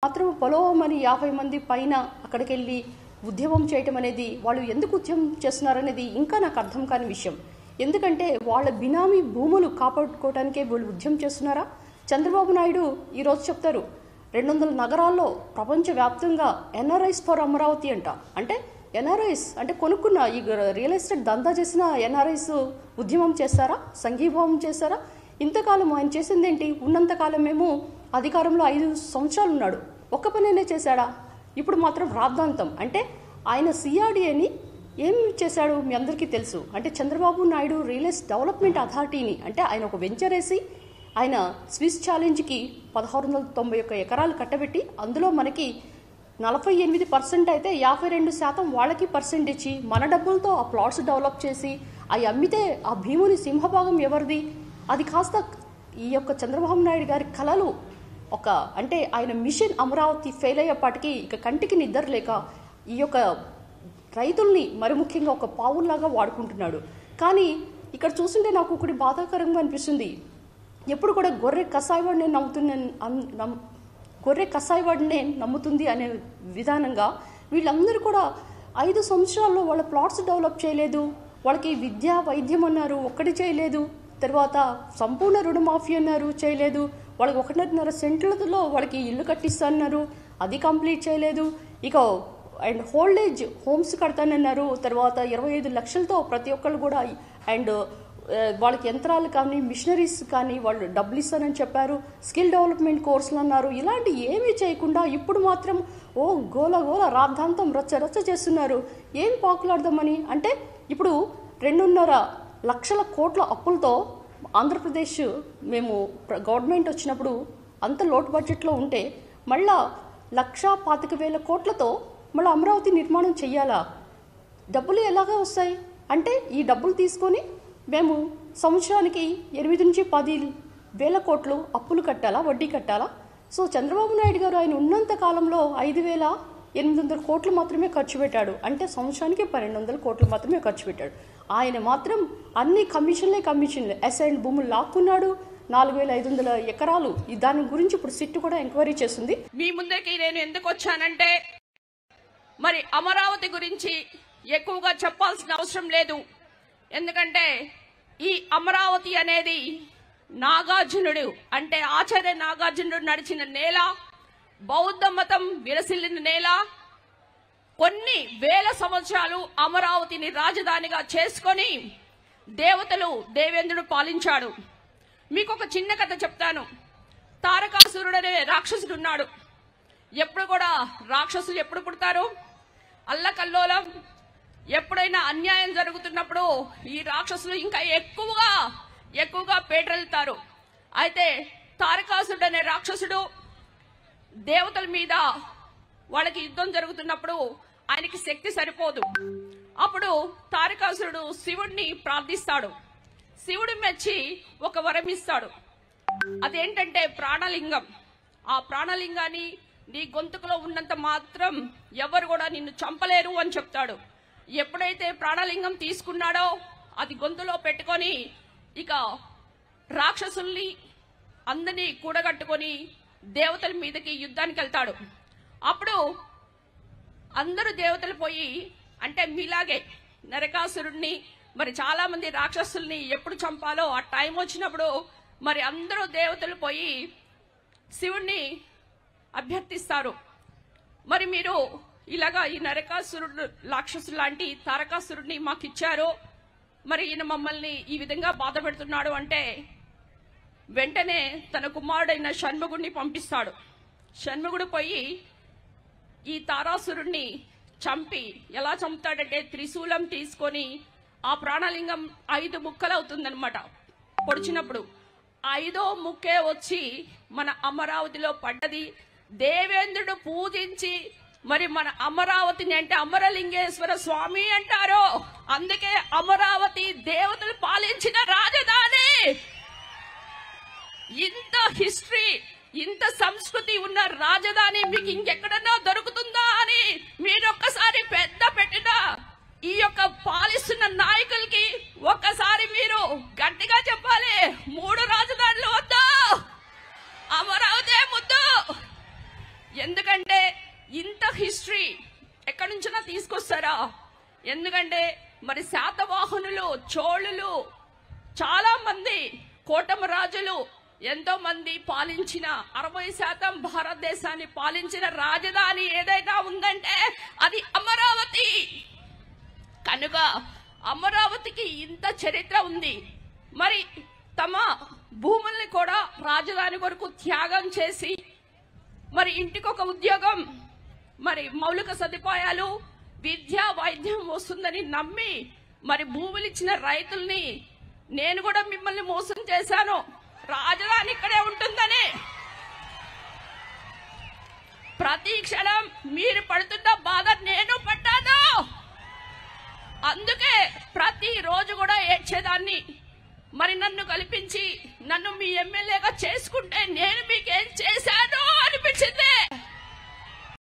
మాత్రం పొలోమని యాభై మంది పైన అక్కడికి వెళ్ళి ఉద్యమం చేయటం అనేది వాళ్ళు ఎందుకు ఉద్యమం చేస్తున్నారనేది ఇంకా నాకు అర్థం కాని విషయం ఎందుకంటే వాళ్ళ బినామీ భూములు కాపాడుకోవడానికే వీళ్ళు ఉద్యమం చేస్తున్నారా చంద్రబాబు నాయుడు ఈరోజు చెప్తారు రెండు వందల నగరాల్లో ప్రపంచవ్యాప్తంగా ఎన్ఆర్ఐస్ ఫర్ అమరావతి అంట అంటే ఎన్ఆర్ఐస్ అంటే కొనుక్కున్న ఈ రియల్ ఎస్టేట్ దందా చేసిన ఎన్ఆర్ఐస్ ఉద్యమం చేస్తారా సంఘీభావం చేస్తారా ఇంతకాలం ఆయన చేసింది ఏంటి ఉన్నంతకాలం మేము అధికారంలో ఐదు సంవత్సరాలు ఉన్నాడు ఒక్క పనైనా చేశాడా ఇప్పుడు మాత్రం రాద్ధాంతం అంటే ఆయన సిఆర్డిఏని ఏం చేశాడు మీ అందరికీ తెలుసు అంటే Chandrababu Naidu real estate development అథారిటీని అంటే ఆయన ఒక వెంచర్ వేసి ఆయన స్విస్ ఛాలెంజ్కి పదహారు వందల తొంభై ఒక్క ఎకరాలు కట్టబెట్టి అందులో మనకి నలభై ఎనిమిది పర్సెంట్ అయితే యాభై రెండు శాతం వాళ్ళకి పర్సెంట్ ఇచ్చి మన డబ్బులతో ఆ ప్లాట్స్ డెవలప్ చేసి అవి అమ్మితే ఆ భీముని సింహభాగం ఎవరిది అది కాస్త ఈ యొక్క చంద్రబాబు నాయుడు గారి కళలు ఒక అంటే ఆయన మిషన్ అమరావతి ఫెయిల్ అయ్యేపాటికి ఇక కంటికి నిద్ర లేక ఈ యొక్క రైతుల్ని మరి ముఖ్యంగా ఒక పావుల్లాగా వాడుకుంటున్నాడు కానీ ఇక్కడ చూస్తుంటే నాకు ఒకటి బాధాకరంగా అనిపిస్తుంది ఎప్పుడు కూడా గొర్రె కసాయివాడిని నమ్ముతున్న అన్- నమ్- గొర్రె కసాయివాడినే నమ్ముతుంది అనే విధానంగా వీళ్ళందరూ కూడా ఐదు సంవత్సరాల్లో వాళ్ళ ప్లాట్స్ డెవలప్ చేయలేదు వాళ్ళకి విద్య వైద్యం అన్నారు ఒక్కటి చేయలేదు తర్వాత సంపూర్ణ రుణమాఫీ అన్నారు చేయలేదు వాళ్ళకి ఒకటిన్నర సెంట్లలో వాళ్ళకి ఇల్లు కట్టిస్తానన్నారు అది కంప్లీట్ చేయలేదు ఇక అండ్ ఓల్డ్ ఏజ్ హోమ్స్ కడతానన్నారు తర్వాత ఇరవై ఐదు లక్షలతో ప్రతి ఒక్కళ్ళు కూడా అండ్ ఆ, వాళ్ళకి యంత్రాలు కానీ మిషనరీస్ కానీ వాళ్ళు డబ్బులు ఇస్తానని చెప్పారు స్కిల్ డెవలప్మెంట్ కోర్సులు అన్నారు ఇలాంటి ఏమీ చేయకుండా ఇప్పుడు మాత్రం ఓ గోల గోల రాద్ధాంతం రచ్చ రచ్చ చేస్తున్నారు ఏం పాకులాడదామని అంటే ఇప్పుడు రెండున్నర లక్షల కోట్ల అప్పులతో ఆంధ్రప్రదేశ్ మేము ప్ర- గవర్నమెంట్ వచ్చినప్పుడు అంత లోటు బడ్జెట్లో ఉంటే మళ్ళా లక్షా పాతిక వేల కోట్లతో మళ్ళీ అమరావతి నిర్మాణం చెయ్యాలా డబ్బులు ఎలాగా వస్తాయి అంటే ఈ డబ్బులు తీసుకొని మేము సంవత్సరానికి ఎనిమిది నుంచి పది వేల కోట్లు అప్పులు కట్టాలా వడ్డీ కట్టాలా సో చంద్రబాబు నాయుడు గారు ఆయన ఉన్నంత కాలంలో ఐదు వేల ఎనిమిది వందల కోట్లు మాత్రమే ఖర్చు పెట్టాడు అంటే సంవత్సరానికి పన్నెండు వందల కోట్లు మాత్రమే ఖర్చు పెట్టాడు ఆయన మాత్రం అన్ని కమిషన్లే కమిషన్లే అసైన్ భూములు లాక్కున్నాడు నాలుగు వేల ఐదు వందల ఎకరాలు ఈ దాని గురించి ఇప్పుడు సిట్ కూడా ఎంక్వైరీ చేస్తుంది మీ ముందరికి నేను ఎందుకు వచ్చానంటే మరి అమరావతి గురించి ఎక్కువగా చెప్పాల్సిన అవసరం లేదు ఎందుకంటే ఈ అమరావతి అనేది నాగార్జునుడు అంటే ఆచార్య నాగార్జునుడు నడిచిన నేల బౌద్ధ మతం విరసిల్లిన నేల కొన్ని వేల సంవత్సరాలు అమరావతిని రాజధానిగా చేసుకొని దేవతలు దేవేంద్రుడు పాలించాడు మీకు ఒక చిన్న కథ చెప్తాను తారకాసురుడు అనే రాక్షసుడు ఉన్నాడు ఎప్పుడు కూడా రాక్షసులు ఎప్పుడు పుడతారు అల్లకల్లోలం ఎప్పుడైనా అన్యాయం జరుగుతున్నప్పుడు ఈ రాక్షసులు ఇంకా ఎక్కువగా ఎక్కువగా పేటరెళ్తారు అయితే తారకాసురుడు అనే రాక్షసుడు దేవతల మీద వాళ్ళకి యుద్ధం జరుగుతున్నప్పుడు ఆయనకి శక్తి సరిపోదు అప్పుడు తారకాసురుడు శివుడిని ప్రార్థిస్తాడు శివుడు మెచ్చి ఒక వరం ఇస్తాడు అదేంటంటే ప్రాణలింగం ఆ ప్రాణలింగాన్ని నీ గొంతుకులో ఉన్నంత మాత్రం ఎవరు కూడా నిన్ను చంపలేరు అని చెప్తాడు ఎప్పుడైతే ప్రాణలింగం తీసుకున్నాడో అది గొంతులో పెట్టుకొని ఇక రాక్షసుల్ని అందరినీ కూడగట్టుకొని దేవతల మీదకి యుద్ధానికి వెళ్తాడు అప్పుడు అందరూ దేవతలు పోయి అంటే మీలాగే నరకాసురుణ్ణి మరి చాలా మంది రాక్షసుల్ని ఎప్పుడు చంపాలో ఆ టైం వచ్చినప్పుడు మరి అందరూ దేవతలు పోయి శివుణ్ణి అభ్యర్థిస్తారు మరి మీరు ఇలాగా ఈ నరకాసురుడు రాక్షసుడు లాంటి తారకాసురుడిని మాకు ఇచ్చారు మరి ఈయన మమ్మల్ని ఈ విధంగా బాధ పెడుతున్నాడు అంటే వెంటనే తన కుమారుడైన షణ్ముగుడిని పంపిస్తాడు షణ్ముగుడు పోయి ఈ తారాసురుణ్ణి చంపి ఎలా చంపుతాడంటే త్రిశూలం తీసుకొని ఆ ప్రాణలింగం ఐదు ముక్కలవుతుందన్నమాట పొడిచినప్పుడు ఐదో ముక్కే వచ్చి మన అమరావతిలో పడ్డది దేవేంద్రుడు పూజించి మరి మన అమరావతిని అంటే అమరలింగేశ్వర స్వామి అంటారు అందుకే అమరావతి దేవతలు పాలించిన రాజధాని ఇంత హిస్టరీ ఇంత సంస్కృతి ఉన్న రాజధాని మీకు ఇంకెక్కడన్నా దొరుకుతుందా అని మీరు ఒక్కసారి పెద్ద పెట్టిన ఈ యొక్క పాలిస్తున్న నాయకులకి ఒక్కసారి మీరు గట్టిగా చెప్పాలి మూడు రాజధానులు వద్దు అమరావతి ముద్దు ఎందుకంటే ఇంత హిస్టరీ ఎక్కడి నుంచైనా తీసుకొస్తారా ఎందుకంటే మరి శాతవాహనులు చోళులు చాలా మంది కోటమ రాజులు ఎంతో మంది పాలించిన అరవై శాతం భారతదేశాన్ని పాలించిన రాజధాని ఏదైనా ఉందంటే అది అమరావతి కనుక అమరావతికి ఇంత చరిత్ర ఉంది మరి తమ భూముల్ని కూడా రాజధాని కొరకు త్యాగం చేసి మరి ఇంటికి ఒక ఉద్యోగం మరి మౌలిక సదుపాయాలు విద్య వైద్యం వస్తుందని నమ్మి మరి భూములు ఇచ్చిన రైతుల్ని నేను కూడా మిమ్మల్ని మోసం చేశాను రాజధాని ఇక్కడే ఉంటుందని ప్రతి క్షణం మీరు పడుతున్న బాధ నేను పడ్డాను అందుకే ప్రతి రోజు కూడా ఏడ్చేదాన్ని మరి నన్ను కల్పించి నన్ను మీ ఎమ్మెల్యేగా చేసుకుంటే నేను మీకేం చేశాను అనిపించింది